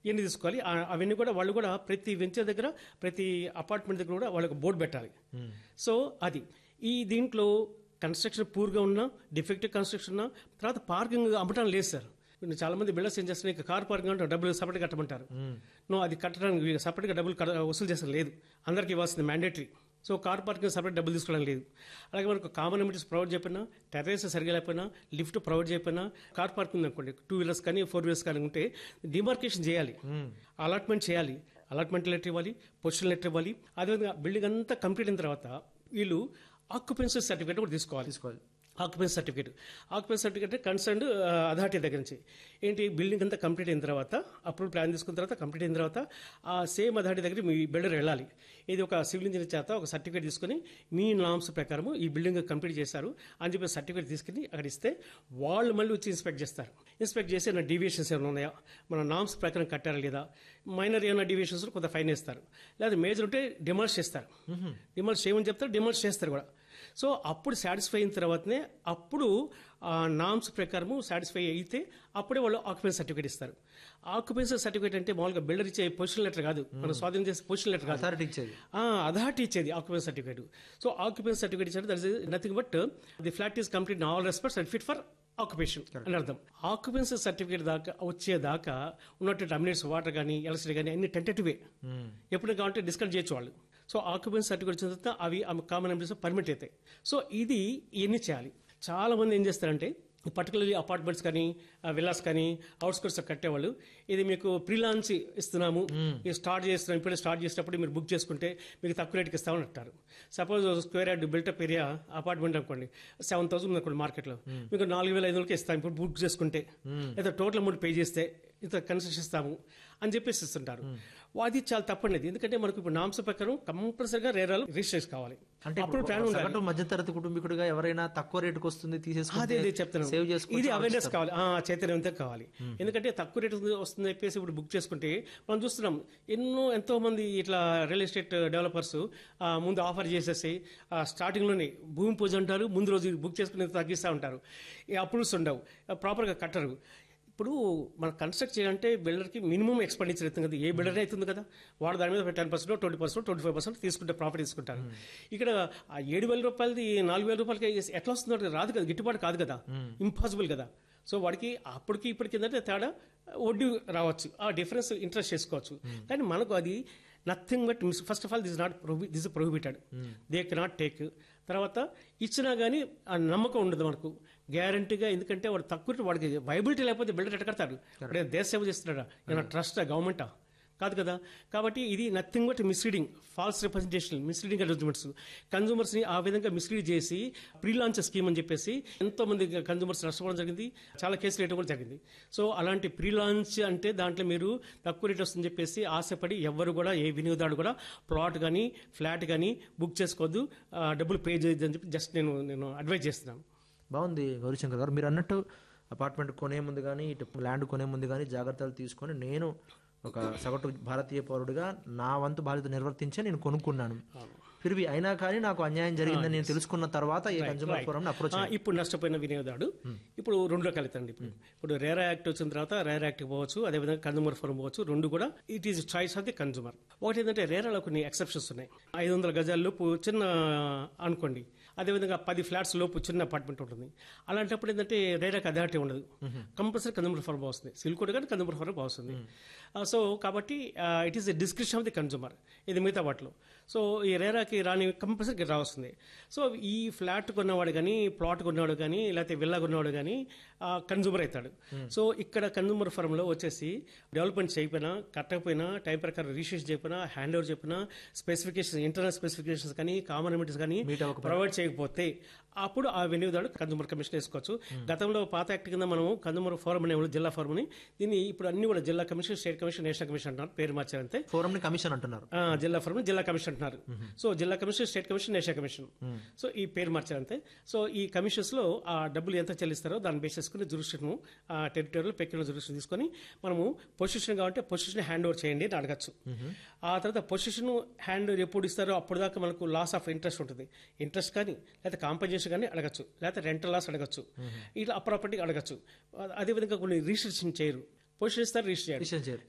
ఇవన్నీ తీసుకోవాలి ఆ- అవన్నీ కూడా వాళ్ళు కూడా ప్రతి వెంచర్ దగ్గర ప్రతి అపార్ట్మెంట్ దగ్గర కూడా వాళ్ళకి బోర్డు పెట్టాలి సో అది ఈ దీంట్లో కన్స్ట్రక్షన్ పూర్గా ఉన్నా డిఫెక్టివ్ కన్స్ట్రక్షన్ ఉన్నా తర్వాత పార్కింగ్ అమ్మటం లేదు సార్ ఇప్పుడు చాలా మంది బిల్డర్స్ ఏం చేస్తున్నారు ఇక కార్ పార్కింగ్ అంటే డబ్బులు సపరేట్ కట్టమంటారు నో అది కట్టడానికి సపరేట్గా డబ్బులు కట్ట- వసూలు చేస్తారు లేదు అందరికీ ఇవ్వాల్సింది mandatory so car parking separate డబ్బులు తీసుకోవడం లేదు అలాగే మనకు కామన్ అమిటీస్ ప్రొవైడ్ చేయకపోయినా టెర్రస్ సరిగా లేకపోయినా లిఫ్ట్ ప్రొవైడ్ చేయకపోయినా కార్ పార్కింగ్ అనుకోండి టూ వీలర్స్ కానీ ఫోర్ వీలర్స్ కానీ ఉంటే డిమార్కేషన్ చేయాలి అలాట్మెంట్ చేయాలి అలాట్మెంట్ లెటర్ ఇవ్వాలి పొజిషన్ లెటర్ ఇవ్వాలి అదేవిధంగా బిల్డింగ్ అంతా కంప్లీట్ అయిన తర్వాత వీళ్ళు ఆక్యుపెన్సీ సర్టిఫికేట్ కూడా తీసుకోవాలి తీసుకోవాలి occupancy certificate occupancy certificate concern authority దగ్గర నుంచి ఏంటి బిల్డింగ్ అంతా కంప్లీట్ అయిన తర్వాత అప్పుడు ప్లాన్ తీసుకున్న తర్వాత కంప్లీట్ అయిన తర్వాత ఆ సేమ్ అథారిటీ దగ్గర మీ బిల్డర్ వెళ్ళాలి ఇది ఒక సివిల్ ఇంజనీర్ చేత ఒక సర్టిఫికేట్ తీసుకుని మీ నామ్స్ ప్రకారం ఈ బిల్డింగ్ కంప్లీట్ చేశారు అని చెప్పి సర్టిఫికేట్ తీసుకుని అక్కడ ఇస్తే వాళ్ళు మళ్ళీ వచ్చి ఇన్స్పెక్ట్ చేస్తారు ఇన్స్పెక్ట్ చేసి ఏమైనా డీవియేషన్స్ ఏమైనా ఉన్నాయా మన నామ్స్ ప్రకారం కట్టారా లేదా మైనర్ ఏమైనా డీవియేషన్స్ కొంత ఫైన్ వేస్తారు లేదా మేజర్ ఉంటే డిమాల్స్ చేస్తారు డిమాల్స్ చేయమని చెప్తారు డిమాల్స్ చేస్తారు కూడా సో అప్పుడు సాటిస్ఫై అయిన తర్వాతనే అప్పుడు ఆ నామ్స్ ప్రకారము సాటిస్ఫై అయితే అప్పుడే వాళ్ళు ఆక్యుపెన్సీ సర్టిఫికేట్ ఇస్తారు ఆక్యుపెన్సీ సర్టిఫికేట్ అంటే మామూలుగా బిల్డర్ ఇచ్చే పొజిషన్ లెటర్ కాదు మనం స్వాధీనం చేసే పొజిషన్ లెటర్ కాదు అథారిటీ ఇచ్చేది అథారిటీ ఇచ్చేది occupancy certificate so occupancy certificate ఇచ్చారు that is nothing but the flat is complete in all respects and fit for occupation అని అర్థం ఆక్యుపెన్సీ సర్టిఫికేట్ దాకా వచ్చేదాకా ఉన్నటువంటి అమినేట్స్ వాటర్ కానీ ఎలక్ట్రిసిటీ కానీ అన్ని టెంటేటివే ఎప్పుడు కావాలంటే డిస్కస్ చేయొచ్చు వాళ్ళు సో ఆక్యుపెన్సీ సర్టిఫికేట్ వచ్చిన తర్వాత అవి కామన్ అమినేట్స్ పర్మిట్ అవుతాయి సో ఇది ఇవన్నీ చేయాలి చాలా మంది ఏం చేస్తారంటే పర్టికులర్లీ అపార్ట్మెంట్స్ కానీ విల్లాస్ కానీ అవుట్స్కర్ట్స్ కట్టేవాళ్ళు ఇది మీకు ప్రీ లాంచ్ ఇస్తున్నాము ఇది స్టార్ట్ చేస్తున్నాం ఇప్పుడే స్టార్ట్ చేసినప్పుడు మీరు బుక్ చేసుకుంటే మీకు తక్కువ రేటుకి ఇస్తామని అంటారు suppose square yard built up area apartment అనుకోండి సెవెన్ థౌసండ్ అనుకోండి మార్కెట్లో మీకు నాలుగు వేల ఐదు వందలకి ఇస్తాం ఇప్పుడు బుక్ చేసుకుంటే లేదా టోటల్ అమౌంట్ పే చేస్తే ఇంత కన్సెషన్ ఇస్తాము అని చెప్పేసి ఇస్తుంటారు అది చాలా తప్పండి ఎందుకంటే మనకు ఇప్పుడు నామ్స్ ప్రకారం కంపల్సరీగా రేరాలు రిజిస్టర్ కావాలి అంటే అప్పుడు ప్లాన్ ఉండాలి సగటు మధ్యతరగతి కుటుంబీకుడిగా ఎవరైనా తక్కువ రేటుకి వస్తుంది అదే తీసేసుకుంటే అదే చెప్తున్నాను సేవ్ చేసుకుంటే ఇది అవేర్నెస్ కావాలి ఆ, చైతన్యవంతం కావాలి ఎందుకంటే తక్కువ రేటు వస్తుంది చెప్పేసి ఇప్పుడు బుక్ చేసుకుంటే మనం చూస్తున్నాం ఎన్నో ఎంతో మంది ఇట్లా రియల్ ఎస్టేట్ డెవలపర్స్ ఆ, ముందు ఆఫర్ చేసేసి ఆ, స్టార్టింగ్ లోనే భూమి పూజ అంటారు ముందు రోజు బుక్ చేసుకుని తగ్గిస్తూ ఉంటారు ఈ అప్రూవ్స్ ఉండవు ప్రాపర్గా కట్టరు ఇప్పుడు మనం కన్స్ట్రక్ట్ చేయాలంటే బిల్డర్కి మినిమం ఎక్స్పెండిచర్ అవుతుంది కదా ఏ బిల్డర్ అవుతుంది కదా వాడు దాని మీద ten percent twenty percent twenty five percent తీసుకుంటే ప్రాఫిట్ తీసుకుంటారు ఇక్కడ ఆ ఏడు వేల రూపాయలది నాలుగు వేల రూపాయలకి ఎట్లా వస్తుందో రాదు కదా గిట్టుబాటు కాదు కదా ఇంపాసిబుల్ కదా సో వాడికి అప్పటికి ఇప్పటికి ఏంటంటే తేడా వడ్డీ రావచ్చు ఆ డిఫరెన్స్ ఇంట్రెస్ట్ చేసుకోవచ్చు కానీ మనకు అది nothing but miss first of all this not this prohibited they cannot take తర్వాత ఇచ్చినా కానీ ఆ నమ్మకం ఉండదు మనకు గ్యారంటీగా ఎందుకంటే వాడు తక్కువ వాడికి వైబిలిటీ లేకపోతే బిల్డర్ ఎట్ట కడతాడు వాడు దేశ సేవ చేస్తున్నాడా ఏమైనా ట్రస్టా గవర్నమెంటా కాదు కదా కాబట్టి ఇది nothing but misleading false representation misleading advertisements consumers ని ఆ విధంగా మిస్లీడ్ చేసి ప్రీ లాంచ్ స్కీమ్ అని చెప్పేసి ఎంతో మంది కన్సూమర్స్ నష్టపోవడం జరిగింది చాలా కేసులు వేయడం కూడా జరిగింది సో అలాంటి ప్రీ లాంచ్ అంటే దాంట్లో మీరు తక్కువ రేట్ వస్తుందని చెప్పేసి ఆశపడి ఎవరు కూడా ఏ వినియోగదారుడు కూడా ప్లాట్ కానీ ఫ్లాట్ కానీ బుక్ చేసుకోవద్దు ఆ, డబ్బులు పే చేయొద్దు అని చెప్పి జస్ట్ నేను నేను అడ్వైజ్ చేస్తున్నాను బాగుంది గౌరీశంకర్ గారు మీరు అన్నట్టు అపార్ట్మెంట్ కొనే ముందు కానీ ఇటు ల్యాండ్ కొనే ముందు కానీ జాగ్రత్తలు తీసుకొని నేను ఒక సగటు భారతీయ పౌరుడిగా నా వంతు బాధ్యత నిర్వర్తించే నేను కొనుక్కున్నాను ఫిర్వి అయినా కానీ నాకు అన్యాయం జరిగిందని నేను తెలుసుకున్న తర్వాత ఈ కన్జ్యూమర్ ఫోరం అప్రోచ్ ఆ, ఇప్పుడు నష్టపోయిన వినియోగదారుడు ఇప్పుడు రెండు రకాలు అవుతాయండి ఇప్పుడు ఇప్పుడు రేరా యాక్ట్ వచ్చిన తర్వాత రేరా యాక్ట్ పోవచ్చు అదేవిధంగా కన్జూమర్ ఫోరం పోవచ్చు రెండు కూడా it is choice of the consumer ఒకటి ఏంటంటే రేరాలో కొన్ని ఎక్సెప్షన్స్ ఉన్నాయి ఐదు వందల గజాల లోపు చిన్న అనుకోండి అదేవిధంగా పది ఫ్లాట్స్ లోపు చిన్న అపార్ట్మెంట్ ఉంటుంది అలాంటప్పుడు ఏంటంటే రేరాకి అథారిటీ ఉండదు కంపల్సరీ కన్జూమర్ ఫోరం వస్తుంది సిల్కోడ్ కానీ కన్జూమర్ ఫోరం వస్తుంది సో కాబట్టి it is the description of the consumer ఇది మిగతా వాటిలో సో ఈ రేరాకి రాని కంపల్సరీ రావస్తుంది సో ఈ ఫ్లాట్ కొన్నవాడు కానీ ప్లాట్ కొన్నవాడు కానీ లేకపోతే విల్లా కొన్నవాడు కానీ కన్జూమర్ అవుతాడు సో ఇక్కడ కన్జూమర్ ఫర్మ్లో వచ్చేసి డెవలప్మెంట్ చేయకపోయినా కట్టకపోయినా టైం ప్రకారం రిజిస్ట్రేషన్ చేయకపోయినా హ్యాండ్ ఓవర్ చెప్పినా స్పెసిఫికేషన్స్ ఇంటర్నల్ స్పెసిఫికేషన్స్ కానీ కామన్ అమిటీస్ కానీ Meet అవ్వకపోయినా. ప్రొవైడ్ చేయకపోతే అప్పుడు ఆ వినియోగదారుడు కన్జూమర్ కమిషన్ వేసుకోవచ్చు గతంలో పాత యాక్ట్ కింద మనము కన్జూమర్ ఫోరం అనే జిల్లా ఫోరం అని దీన్ని ఇప్పుడు అన్ని కూడా జిల్లా commission state commission national commission అంటున్నారు పేరు మార్చారంతే ఫోరం ని కమిషన్ అంటున్నారు ఆ, జిల్లా ఫోరం జిల్లా కమిషన్ అంటున్నారు సో జిల్లా commission state commission national commission so ఈ పేరు మార్చారంతే సో ఈ కమిషన్స్ లో ఆ డబ్బులు ఎంత చెల్లిస్తారో దాన్ని బేస్ చేసుకుని జురిస్టిక్షన్ ఆ టెరిటరీలో పెక్యులర్ జురిస్టిక్షన్ తీసుకొని మనము పొజిషన్ కావాలంటే పొజిషన్ హ్యాండ్ ఓవర్ చేయండి అని అడగచ్చు ఆ తర్వాత పొజిషన్ హ్యాండ్ ఓవర్ ఎప్పుడు ఇస్తారో అప్పుడు దాకా మనకు లాస్ ఆఫ్ ఇంట్రెస్ట్ ఉంటుంది ఇంట్రెస్ట్ కానీ లేకపోతే కాంపన్సేషన్ కానీ అడగచ్చు లేకపోతే రెంటల్ లాస్ అడగచ్చు ఇట్లా ప్రాపర్టీ అడగచ్చు అదేవిధంగా కొన్ని రిజిస్ట్రేషన్ చేయరు పొజిషన్ ఇస్తారు రిజిస్టర్ చేయరు రిజిస్ట్రేషన్ చేయరు